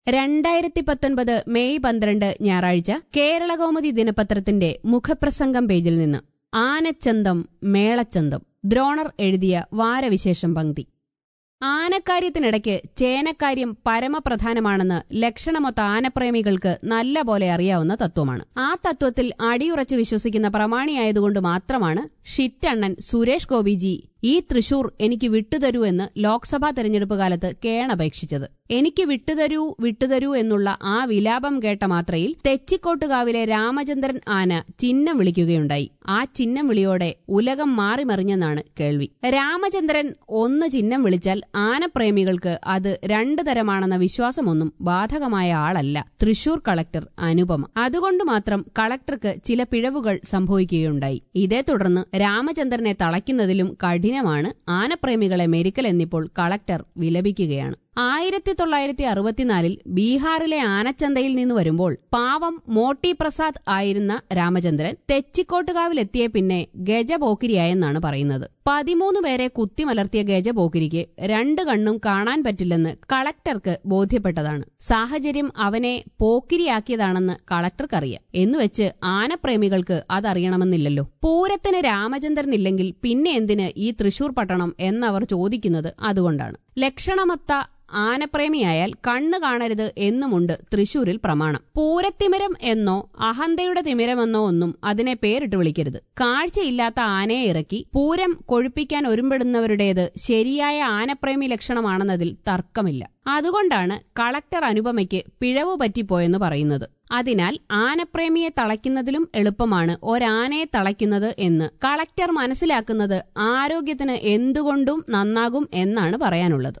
രണ്ടായിരത്തി പത്തൊൻപത് മെയ് പന്ത്രണ്ട് ഞായറാഴ്ച കേരളകൗമുദി ദിനപത്രത്തിന്റെ മുഖപ്രസംഗം പേജിൽ നിന്ന് ആനച്ചന്തം മേളച്ചന്തം ദ്രോണർ എഴുതിയ വാരവിശേഷം പങ്ക്തി ആനക്കാര്യത്തിനിടയ്ക്ക് ചേനക്കാര്യം പരമപ്രധാനമാണെന്ന് ലക്ഷണമൊത്ത ആനപ്രേമികൾക്ക് നല്ല പോലെ അറിയാവുന്ന തത്വമാണ് ആ തത്വത്തിൽ അടിയുറച്ചു വിശ്വസിക്കുന്ന പ്രമാണിയായതുകൊണ്ട് മാത്രമാണ് ഷിറ്റണ്ണൻ സുരേഷ് ഗോപിജി ഈ തൃശൂർ എനിക്ക് വിട്ടുതരൂ എന്ന് ലോക്സഭാ തെരഞ്ഞെടുപ്പ് കാലത്ത് കേണപേക്ഷിച്ചത് എനിക്ക് വിട്ടുതരൂ വിട്ടുതരൂ എന്നുള്ള ആ വിലാപം കേട്ട മാത്രയിൽ തെച്ചിക്കോട്ടുകാവിലെ രാമചന്ദ്രൻ ആന ചിഹ്നം വിളിക്കുകയുണ്ടായി ആ ചിഹ്നം വിളിയോടെ ഉലകം മാറിമറിഞ്ഞെന്നാണ് കേൾവി രാമചന്ദ്രൻ ഒന്ന് ചിഹ്നം വിളിച്ചാൽ ആനപ്രേമികൾക്ക് അത് രണ്ടു തരമാണെന്ന വിശ്വാസമൊന്നും ബാധകമായ ആളല്ല തൃശൂർ കളക്ടർ അനുപമ അതുകൊണ്ട് മാത്രം കളക്ടർക്ക് ചില പിഴവുകൾ സംഭവിക്കുകയുണ്ടായി ഇതേ തുടർന്ന് രാമചന്ദ്രനെ തളയ്ക്കുന്നതിലും കഠിനമാണ് ആനപ്രേമികളെ മെരിക്കൽ എന്നിപ്പോൾ കളക്ടർ വിലപിക്കുകയാണ് ആയിരത്തി തൊള്ളായിരത്തി അറുപത്തിനാലിൽ ബീഹാറിലെ ആനച്ചന്തയിൽ നിന്ന് വരുമ്പോൾ പാവം മോട്ടി പ്രസാദ് ആയിരുന്ന രാമചന്ദ്രൻ തെച്ചിക്കോട്ടുകാവിലെത്തിയ പിന്നെ ഗജപോക്കിരിയായെന്നാണ് പറയുന്നത് പതിമൂന്ന് പേരെ കുത്തിമലർത്തിയ ഗജപോക്കിരിക്ക് രണ്ട് കണ്ണും കാണാൻ പറ്റില്ലെന്ന് കളക്ടർക്ക് ബോധ്യപ്പെട്ടതാണ് സാഹചര്യം അവനെ പോക്കിരിയാക്കിയതാണെന്ന് കളക്ടർക്കറിയാം എന്നുവെച്ച് ആനപ്രേമികൾക്ക് അതറിയണമെന്നില്ലല്ലോ പൂരത്തിന് രാമചന്ദ്രനില്ലെങ്കിൽ പിന്നെ എന്തിന് ഈ തൃശൂർ പട്ടണം എന്നവർ ചോദിക്കുന്നത് അതുകൊണ്ടാണ് ലക്ഷണമൊത്ത ആനപ്രേമിയായാൽ കണ്ണു കാണരുത് എന്നുമുണ്ട് തൃശൂരിൽ പ്രമാണം പൂരത്തിമിരം എന്നോ അഹന്തയുടെ തിമിരമെന്നോ ഒന്നും അതിനെ പേരിട്ട് വിളിക്കരുത് കാഴ്ചയില്ലാത്ത ആനയെ ഇറക്കി പൂരം കൊഴുപ്പിക്കാൻ ഒരുമ്പെടുന്നവരുടേത് ശരിയായ ആനപ്രേമി ലക്ഷണമാണെന്നതിൽ തർക്കമില്ല അതുകൊണ്ടാണ് കളക്ടർ അനുപമയ്ക്ക് പിഴവ് പറ്റിപ്പോയെന്ന് പറയുന്നത് അതിനാൽ ആനപ്രേമിയെ തളയ്ക്കുന്നതിലും എളുപ്പമാണ് ഒരാനയെ തളയ്ക്കുന്നത് എന്ന് കളക്ടർ മനസ്സിലാക്കുന്നത് ആരോഗ്യത്തിന് എന്തുകൊണ്ടും നന്നാകും എന്നാണ് പറയാനുള്ളത്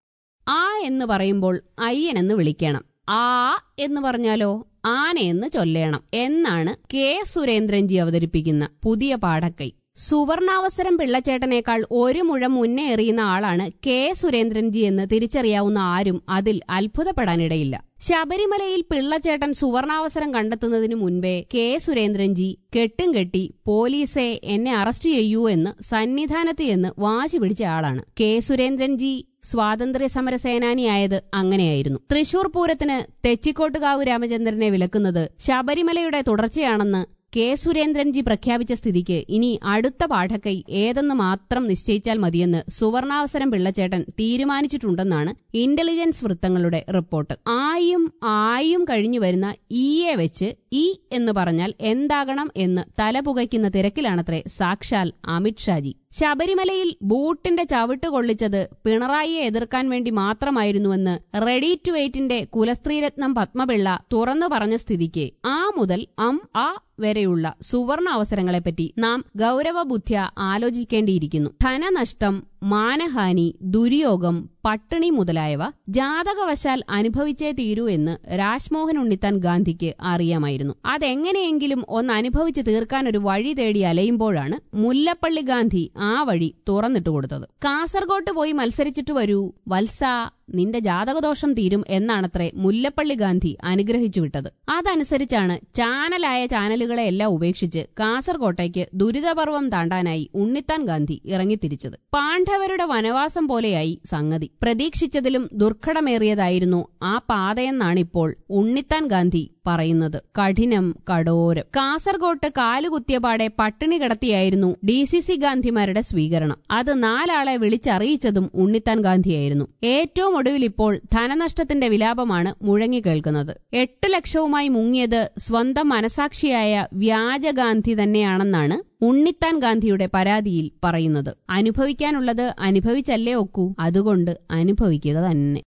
ആ എന്ന് പറയുമ്പോൾ അയ്യനെന്ന് വിളിക്കണം ആ എന്ന് പറഞ്ഞാലോ ആനയെന്ന് ചൊല്ലേണം എന്നാണ് കെ സുരേന്ദ്രൻജി അവതരിപ്പിക്കുന്ന പുതിയ പാഠക്കൈ സുവർണാവസരം പിള്ളച്ചേട്ടനേക്കാൾ ഒരു മുഴം മുന്നേ എറിയുന്ന ആളാണ് കെ സുരേന്ദ്രൻജി എന്ന് തിരിച്ചറിയാവുന്ന ആരും അതിൽ അത്ഭുതപ്പെടാനിടയില്ല ശബരിമലയിൽ പിള്ളച്ചേട്ടൻ സുവർണാവസരം കണ്ടെത്തുന്നതിനു മുൻപേ കെ സുരേന്ദ്രൻജി കെട്ടും കെട്ടി പോലീസെ എന്നെ അറസ്റ്റ് ചെയ്യൂ എന്ന് സന്നിധാനത്ത് എന്ന് വാശി പിടിച്ച ആളാണ് കെ സുരേന്ദ്രൻജി സ്വാതന്ത്ര്യ സമര സേനാനിയായത് അങ്ങനെയായിരുന്നു തൃശൂർ പൂരത്തിന് തെച്ചിക്കോട്ടുകാവ് രാമചന്ദ്രനെ വിലക്കുന്നത് ശബരിമലയുടെ തുടർച്ചയാണെന്ന് കെ സുരേന്ദ്രൻജി പ്രഖ്യാപിച്ച സ്ഥിതിക്ക് ഇനി അടുത്ത പാഠക്കൈ ഏതെന്ന് മാത്രം നിശ്ചയിച്ചാൽ മതിയെന്ന് സുവർണാവസരം പിള്ളച്ചേട്ടൻ തീരുമാനിച്ചിട്ടുണ്ടെന്നാണ് ഇന്റലിജൻസ് വൃത്തങ്ങളുടെ റിപ്പോർട്ട് ആയും ആയും കഴിഞ്ഞു വരുന്ന ഈയെ വെച്ച് ഈ എന്ന് പറഞ്ഞാൽ എന്താകണം എന്ന് തലപുകയ്ക്കുന്ന തിരക്കിലാണത്രേ സാക്ഷാൽ അമിത്ഷാജി ശബരിമലയിൽ ബൂട്ടിന്റെ ചവിട്ട് കൊള്ളിച്ചത് പിണറായിയെ എതിർക്കാൻ വേണ്ടി മാത്രമായിരുന്നുവെന്ന് റെഡി ടു വെയിറ്റിന്റെ കുലസ്ത്രീരത്നം പത്മപിള്ള തുറന്നു പറഞ്ഞ സ്ഥിതിക്ക് ആ മുതൽ അം ആ വരെയുള്ള സുവർണ അവസരങ്ങളെപ്പറ്റി നാം ഗൗരവബുദ്ധ്യ ആലോചിക്കേണ്ടിയിരിക്കുന്നു ധനനഷ്ടം മാനഹാനി ദുര്യോഗം പട്ടിണി മുതലായവ ജാതകവശാൽ അനുഭവിച്ചേ തീരൂ എന്ന് രാജ്മോഹൻ ഉണ്ണിത്താൻ ഗാന്ധിക്ക് അറിയാമായിരുന്നു അതെങ്ങനെയെങ്കിലും ഒന്ന് അനുഭവിച്ചു തീർക്കാൻ ഒരു വഴി തേടി അലയുമ്പോഴാണ് മുല്ലപ്പള്ളി ഗാന്ധി ആ വഴി തുറന്നിട്ട് കൊടുത്തത് കാസർഗോട്ട് പോയി മത്സരിച്ചിട്ട് വരൂ വത്സ നിന്റെ ജാതകദോഷം തീരും എന്നാണത്രേ മുല്ലപ്പള്ളി ഗാന്ധി അനുഗ്രഹിച്ചു വിട്ടത് അതനുസരിച്ചാണ് ചാനലായ ചാനലുകളെ എല്ലാം ഉപേക്ഷിച്ച് കാസർകോട്ടേക്ക് ദുരിതപർവം താണ്ടാനായി ഉണ്ണിത്താൻ ഗാന്ധി ഇറങ്ങിത്തിരിച്ചത് പാണ്ഡവരുടെ വനവാസം പോലെയായി സംഗതി പ്രതീക്ഷിച്ചതിലും ദുർഘടമേറിയതായിരുന്നു ആ പാതയെന്നാണിപ്പോൾ ഉണ്ണിത്താൻ ഗാന്ധി പറയുന്നത് കഠിനം കടോരം കാസർകോട്ട് കാലുകുത്തിയപാടെ പട്ടിണി കിടത്തിയായിരുന്നു ഡി സി സി ഗാന്ധിമാരുടെ സ്വീകരണം അത് നാലാളെ വിളിച്ചറിയിച്ചതും ഉണ്ണിത്താൻ ഗാന്ധിയായിരുന്നു ഏറ്റവും ഒടുവിൽ ഇപ്പോൾ ധനനഷ്ടത്തിന്റെ വിലാപമാണ് മുഴങ്ങിക്കേൾക്കുന്നത് എട്ട് ലക്ഷവുമായി മുങ്ങിയത് സ്വന്തം മനസാക്ഷിയായ വ്യാജഗാന്ധി തന്നെയാണെന്നാണ് ഉണ്ണിത്താൻ ഗാന്ധിയുടെ പരാതിയിൽ പറയുന്നത് അനുഭവിക്കാനുള്ളത് അനുഭവിച്ചല്ലേ ഒക്കൂ അതുകൊണ്ട് അനുഭവിക്കുക തന്നെ